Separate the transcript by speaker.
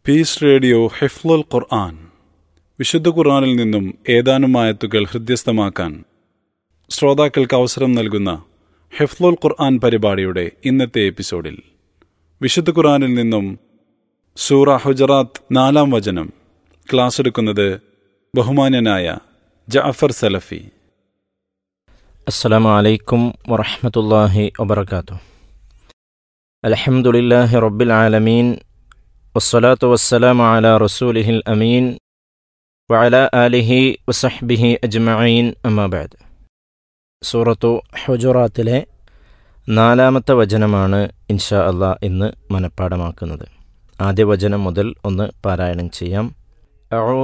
Speaker 1: piece radio ഹിഫ്ലുൽ ഖുർആൻ വിശുദ്ധ ഖുർആനിൽ നിന്നും ഏതാനും ആയത്തുകൾ ഹൃദ്യസ്ഥമാക്കാൻ ശ്രോതാക്കൾക്ക് അവസരം നൽകുന്ന ഹിഫ്ലുൽ ഖുർആൻ പരിപാടിയുടെ ഇന്നത്തെ എപ്പിസോഡിൽ വിശുദ്ധ ഖുർആനിൽ നിന്നും സൂറ ഹുജറാത്ത് നാലാം വചനം ക്ലാസ് എടുക്കുന്നത് ബഹുമാന്യനായ ജഅഫർ സലഫി
Speaker 2: السلام عليكم ورحمة الله وبركاته الحمد لله رب العالمين والصلاة والسلام على رسوله الأمين وعلى آله وصحبه أجمعين أما بعد സൂറത്തു ഹുജറാത്തിലെ നാലാമത്തെ വചനമാണ് ഇൻഷാ അള്ളാ ഇന്ന് മനഃപ്പാടമാക്കുന്നത് ആദ്യ വചനം മുതൽ ഒന്ന് പാരായണം ചെയ്യാം